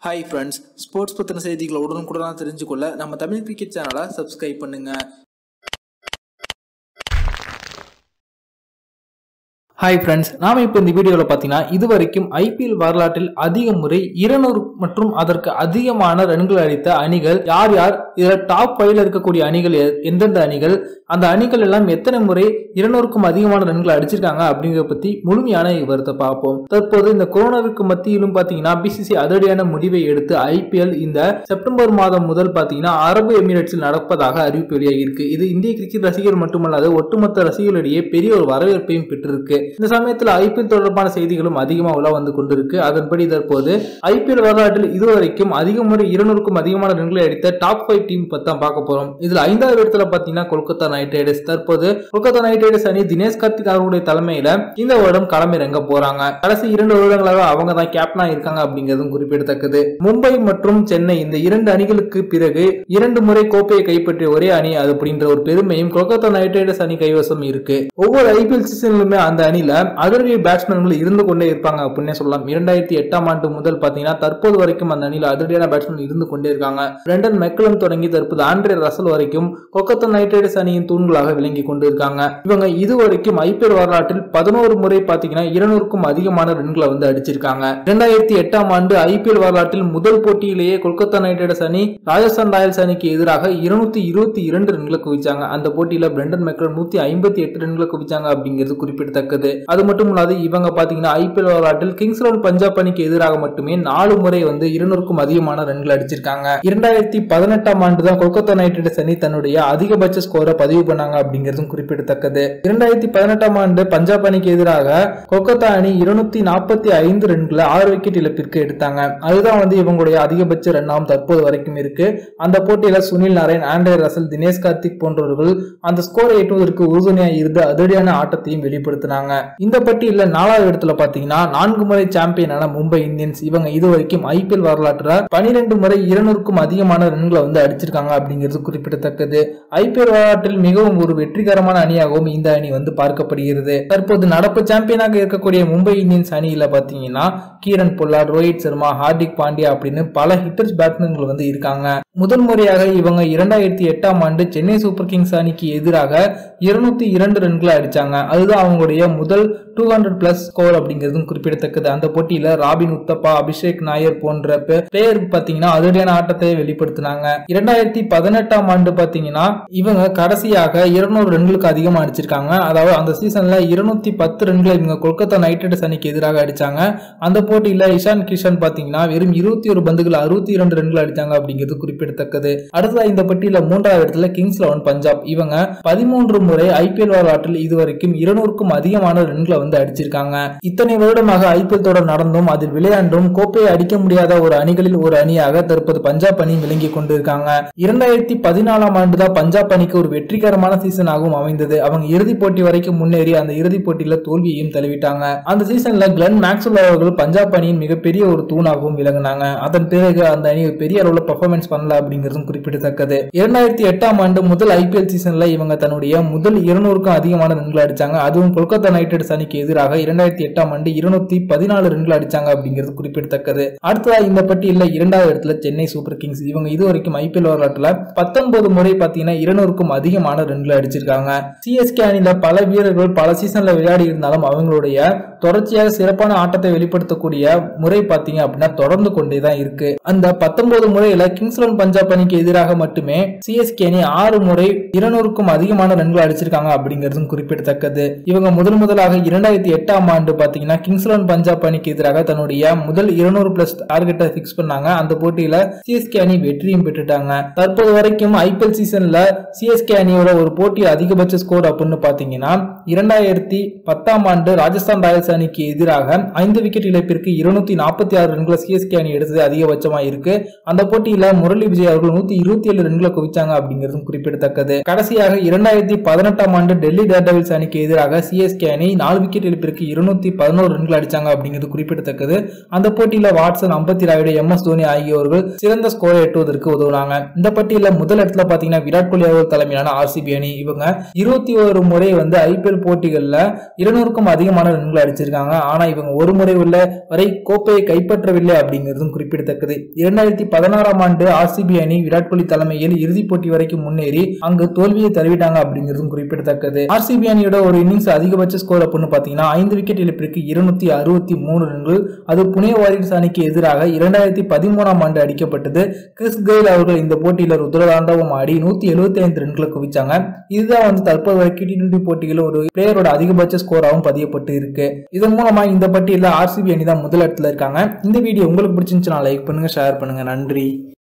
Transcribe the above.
hi friends sports பற்றின செய்திகளை உடனுக்குடனாக தெரிஞ்சுக்கொள்ள நம்ம தமிழ் கிரிக்கெட் சேனலை சப்ஸ்கிரைப் பண்ணுங்க ஹாய் ஃப்ரெண்ட்ஸ் நாம இப்போ இந்த வீடியோவில் பார்த்தீங்கன்னா இது வரைக்கும் ஐபிஎல் வரலாற்றில் அதிக முறை இருநூறு மற்றும் அதற்கு அதிகமான ரன்கள் அடித்த அணிகள் யார் யார் இதில் டாப் ஃபைவ்ல இருக்கக்கூடிய அணிகள் எ- எந்தெந்த அணிகள் அந்த அணிகள் எல்லாம் எத்தனை முறை இருநூறுக்கும் அதிகமான ரன்கள் அடிச்சிருக்காங்க அப்படிங்கிறத பற்றி முழுமையான விவரத்தை பார்ப்போம் தற்போது இந்த கொரோனாவிற்கு மத்தியிலும் பார்த்தீங்கன்னா பிசிசி அதிரடியான முடிவை எடுத்து ஐபிஎல் இந்த செப்டம்பர் மாதம் முதல் பார்த்தீங்கன்னா அரபு எமிரேட்ஸில் நடப்பதாக அறிவிப்பு வெளியாகியிருக்கு இது இந்திய கிரிக்கெட் ரசிகர் மட்டுமல்லாது ஒட்டுமொத்த ரசிகர்களிடையே பெரிய ஒரு வரவேற்பையும் பெற்றிருக்கு இந்த சமயத்தில் ஐபிஎல் தொடர்பான செய்திகளும் அதிகமாக உலா வந்து கொண்டிருக்கு அதன்படி தற்போது ஐபிஎல் வரலாற்றில் இதுவரைக்கும் அதிக முறை இருநூறுக்கும் அதிகமான ரன்களை அடித்த டாப் ஃபைவ் டீம் பத்தி தான் பார்க்க போறோம் இதுல ஐந்தாவது இடத்துல பாத்தீங்கன்னா கொல்கத்தா நைட் ரைடர்ஸ் தற்போது கொல்கத்தா நைட் ரைடர்ஸ் அணி தினேஷ் கார்த்திக் அவர்களுடைய தலைமையில இந்த வருடம் களமிறங்க போறாங்க கடைசி இரண்டு வருடங்களாக அவங்க தான் கேப்டனா இருக்காங்க அப்படிங்கிறதும் குறிப்பிடத்தக்கது மும்பை மற்றும் சென்னை இந்த இரண்டு அணிகளுக்கு பிறகு இரண்டு முறை கோப்பையை கைப்பற்றிய ஒரே அணி அது அப்படின்ற ஒரு பெருமையும் கொல்கத்தா நைட் ரைடர்ஸ் அணி கைவசம் இருக்கு ஒவ்வொரு ஐபிஎல் சீசன்லுமே அந்த அணியில அதிரடி பேட்ஸ்மேன்கள் இருந்து கொண்டே இருப்பாங்க அப்படின்னே சொல்லலாம் இரண்டாயிரத்தி எட்டாம் ஆண்டு முதல் பாத்தீங்கன்னா தற்போது வரைக்கும் அந்த அணியில அதிரடியான பேட்ஸ்மேன் இருந்து கொண்டே இருக்காங்க ரெண்டன் மெக்கலம் தொடங்கி தற்போது ஆண்ட்ரே ரசல் வரைக்கும் கொல்கத்தா நைட் ரைடர்ஸ் அணியின் தூண்களாக விளங்கி கொண்டு இருக்காங்க இவங்க இதுவரைக்கும் ஐபிஎல் வரலாற்றில் பதினோரு முறை பாத்தீங்கன்னா இருநூறுக்கும் அதிகமான ரன்களை வந்து அடிச்சிருக்காங்க இரண்டாயிரத்தி எட்டாம் ஆண்டு ஐபிஎல் வரலாற்றில் முதல் போட்டியிலேயே கொல்கத்தா நைட் ரைடர்ஸ் அணி ராஜஸ்தான் ராயல்ஸ் அணிக்கு எதிராக இருநூத்தி இருபத்தி இரண்டு ரன்களை குவிச்சாங்க அந்த போட்டியில பிரண்டன் மெக்கல் நூத்தி ஐம்பத்தி எட்டு ரன்களை குவிச்சாங்க அப்படிங்கிறது குறிப்பிடத்தக்கது அது மட்டும் இல்லாது இவங்க பாத்தீங்கன்னா ஐபிஎல் வரலாற்றில் கிங்ஸ் லெவன் பஞ்சாப் அணிக்கு எதிராக மட்டுமே நாலு முறை வந்து இருநூறுக்கும் அதிகமான ரன்கள் அடிச்சிருக்காங்க இரண்டாயிரத்தி பதினெட்டாம் ஆண்டு தான் கொல்கத்தா நைட் ரைடர்ஸ் அணி தன்னுடைய அதிகபட்ச ஸ்கோரை பதிவு பண்ணாங்க அப்படிங்கிறதும் குறிப்பிடத்தக்கது இரண்டாயிரத்தி பதினெட்டாம் ஆண்டு பஞ்சாப் அணிக்கு எதிராக கொல்கத்தா அணி இருநூத்தி நாற்பத்தி ஐந்து ரன்களை ஆறு விக்கெட் இழப்பிற்கு எடுத்தாங்க அதுதான் வந்து இவங்களுடைய அதிகபட்ச ரன்னாவும் தற்போது வரைக்கும் இருக்கு அந்த போட்டியில Sunil Narine Andre Russell Dinesh Karthik போன்றவர்கள் அந்த ஸ்கோரை எட்டுவதற்கு உறுதுணையா இருந்து அதிரடியான ஆட்டத்தையும் வெளிப்படுத்தினாங்க இந்த பட்டியலில் நாலாவது இடத்துல பாத்தீங்கன்னா நான்கு முறை சாம்பியனான மும்பை இந்தியன்ஸ் இவங்க இதுவரைக்கும் ஐபிஎல் வரலாற்றுல பனிரெண்டு முறை இருநூறுக்கும் அதிகமான ரன்களை வந்து அடிச்சிருக்காங்க அப்படிங்கிறது குறிப்பிடத்தக்கது ஐபிஎல் வரலாற்றில் மிகவும் ஒரு வெற்றிகரமான அணியாகவும் இந்த அணி வந்து பார்க்கப்படுகிறது தற்போது நடப்பு சாம்பியனாக இருக்கக்கூடிய மும்பை இந்தியன்ஸ் அணியில பாத்தீங்கன்னா கீரன் பொல்லாட் ரோஹித் சர்மா ஹார்திக் பாண்டியா அப்படின்னு பல ஹிட்டர்ஸ் பேட்ஸ்மேன்கள் வந்து இருக்காங்க முதல் முறையாக இவங்க இரண்டாயிரத்தி எட்டாம் ஆண்டு சென்னை சூப்பர் கிங்ஸ் அணிக்கு எதிராக இருநூத்தி இரண்டு ரன்களை அடிச்சாங்க அதுதான் அவங்களுடைய முதல் டூ ஹண்ட்ரட் பிளஸ் ஸ்கோர் அப்படிங்கிறதும் குறிப்பிடத்தக்கது அந்த போட்டியில ராபின் உத்தப்பா அபிஷேக் நாயர் போன்ற பிளேயர் பாத்தீங்கன்னா அதிரடியான ஆட்டத்தை வெளிப்படுத்தினாங்க இரண்டாயிரத்தி பதினெட்டாம் ஆண்டு பாத்தீங்கன்னா இவங்க கடைசியாக இருநூறு ரன்களுக்கு அதிகமா அடிச்சிருக்காங்க அதாவது அந்த சீசன்ல இருநூத்தி பத்து ரன்களை இவங்க கொல்கத்தா நைட் ரைடர்ஸ் அணிக்கு எதிராக அடிச்சாங்க அந்த போட்டியில இஷான் கிஷன் பாத்தீங்கன்னா வெறும் இருபத்தி ஒரு பந்துகள் அறுபத்தி இரண்டு ரன்கள் அடிச்சாங்க அப்படிங்கிறது குறிப்பிடத்தக்கது அடுத்ததா இந்த பட்டியல மூன்றாவது இடத்துல கிங்ஸ் லெவன் பஞ்சாப் இவங்க பதிமூன்று முறை ஐபிஎல் வரலாற்றில் இதுவரைக்கும் இருநூறுக்கும் அதிகமான ரன்களை வந்து அடிச்சிருக்காங்க இத்தனை வருடமாக ஐபிஎல் தொடர் நடந்தும் அதில் விளையாண்டும் கோப்பையை அடிக்க முடியாத ஒரு அணிகளில் ஒரு அணியாக தற்போது பஞ்சாப் அணி விளங்கி கொண்டிருக்காங்க இரண்டாயிரத்தி பதினாலாம் ஆண்டு தான் பஞ்சாப் அணிக்கு ஒரு வெற்றிகரமான சீசனாகவும் அமைந்தது அவங்க இறுதிப் போட்டி வரைக்கும் முன்னேறி அந்த இறுதிப் போட்டியில தோல்வியையும் தழுவிட்டாங்க அந்த சீசன்ல கிளென் மேக்ஸ்வெல் அவர்கள் பஞ்சாப் அணியின் மிகப்பெரிய ஒரு தூணாகவும் விளங்கினாங்க அதன் பிறகு அந்த அணி பெரிய அளவுல பெர்ஃபார்மன்ஸ் பண்ணல அப்படிங்கிறதும் குறிப்பிடத்தக்கது இரண்டாயிரத்தி எட்டாம் ஆண்டு முதல் ஐபிஎல் சீசன்ல இவங்க தன்னுடைய முதல் இருநூறுக்கும் அதிகமான ரன்கள் அடிச்சாங்க அதுவும் கொல்கத்தா நைட் ரைடர்ஸ் அணிக்கு எதிராக இரண்டாயிரத்தி எட்டாம் ஆண்டு இருநூத்தி பதினாலு ரன்கள் அடிச்சாங்க அப்படிங்கிறது குறிப்பிடத்தக்கது அடுத்ததா இந்த பட்டியலில் இரண்டாவது இடத்துல சென்னை சூப்பர் கிங்ஸ் இவங்க இதுவரைக்கும் ஐபிஎல் வரலாற்றுல பத்தொன்பது முறை பாத்தீங்கன்னா இருநூறுக்கும் அதிகமான ரன்களை அடிச்சிருக்காங்க சிஎஸ்கே அணியில பல வீரர்கள் பல சீசன்ல விளையாடி இருந்தாலும் அவங்களுடைய தொடர்ச்சியாக சிறப்பான ஆட்டத்தை வெளிப்படுத்தக்கூடிய முறை பாத்தீங்க அப்படின்னா தொடர்ந்து கொண்டே தான் இருக்கு அந்த பத்தொன்பது முறையில கிங்ஸ் லெவன் பஞ்சாப் அணிக்கு எதிராக மட்டுமே சிஎஸ்கே அணி ஆறு முறை இருநூறுக்கும் அதிகமான ரன்கள் அடிச்சிருக்காங்க அப்படிங்கிறதும் குறிப்பிடத்தக்கது இவங்க முதல் முதலாக இரண்டாயிரத்தி எட்டாம் ஆண்டு பாத்தீங்கன்னா கிங்ஸ் லெவன் பஞ்சாப் அணிக்கு எதிராக தன்னுடைய முதல் இருநூறு பிளஸ் டார்கெட்டை பிக்ஸ் பண்ணாங்க அந்த போட்டியில சிஎஸ்கே அணி வெற்றியும் பெற்றுட்டாங்க தற்போது வரைக்கும் ஐபிஎல் சீசன்ல சிஎஸ்கே அணியோட ஒரு போட்டி அதிகபட்ச ஸ்கோர் அப்படின்னு பாத்தீங்கன்னா இரண்டாயிரத்தி பத்தாம் ஆண்டு ராஜஸ்தான் ராயல்ஸ் அணிக்கு எதிராக ஐந்து விக்கெட் இழப்பிற்கு இருநூத்தி நாற்பத்தி ஆறு ரன்களை சிஎஸ்கே அணி எடுத்தது அதிகபட்சமா இருக்கு அந்த போட்டியில முரளி விஜய் அவர்கள் நூத்தி இருபத்தி ஏழு ரன்களை குவிச்சாங்க அப்படிங்கிறதும் குறிப்பிடத்தக்கது கடைசியாக இரண்டாயிரத்தி பதினெட்டாம் ஆண்டு டெல்லி டேர்டவில்ஸ் அணிக்கு எதிராக சிஎஸ்கே அணி அணி நாலு விக்கெட் இழப்பிற்கு இருநூத்தி பதினோரு ரன்கள் அடிச்சாங்க அப்படிங்கிறது குறிப்பிடத்தக்கது அந்த போட்டியில Watson Ambati Rayudu M S Dhoni ஆகியோர்கள் சிறந்த ஸ்கோரை எட்டுவதற்கு உதவுனாங்க இந்த பட்டியல முதல் இடத்துல பாத்தீங்கன்னா விராட் கோலி அவர்கள் தலைமையிலான ஆர்சிபி அணி இவங்க இருபத்தி ஒரு முறை வந்து ஐபிஎல் போட்டிகள்ல இருநூறுக்கும் அதிகமான ரன்கள் அடிச்சிருக்காங்க ஆனா இவங்க ஒரு முறை உள்ள வரை கோப்பையை கைப்பற்றவில்லை அப்படிங்கிறதும் குறிப்பிடத்தக்கது இரண்டாயிரத்தி பதினாறாம் ஆண்டு ஆர்சிபி அணி விராட் கோலி தலைமையில் இறுதிப் போட்டி வரைக்கும் முன்னேறி அங்கு தோல்வியை தருவிட்டாங்க அப்படிங்கிறதும் குறிப்பிடத்தக்கது ஆர்சிபி அணியோட ஒரு இன்னிங்ஸ் அதிகபட்ச ஸ்கோர் அப்படின்னு பாத்தீங்கன்னா ஐந்து விக்கெட் இழப்பிற்கு இருநூத்தி அறுபத்தி மூணு ரன்கள் அது புனே வாரியர்ஸ் அணிக்கு எதிராக இரண்டாயிரத்தி பதிமூணாம் ஆண்டு அடிக்கப்பட்டது கிறிஸ் கெயில் அவர்கள் இந்த போட்டியில ருத்ரதாண்டவம் ஆடி நூத்தி எழுபத்தி ஐந்து ரன்களை குவிச்சாங்க இதுதான் வந்து தற்போது வரைக்கும் டி டுவெண்டி போட்டிகளில் ஒரு பிளேயரோட அதிகபட்ச ஸ்கோராகவும் பதியப்பட்டு இருக்கு இதன் மூலமா இந்த பட்டியலில் ஆர்சிபி அணி தான் முதல் இடத்துல இருக்காங்க இந்த வீடியோ உங்களுக்கு பிடிச்சிருந்துச்சுன்னா லைக் பண்ணுங்க ஷேர் பண்ணுங்க நன்றி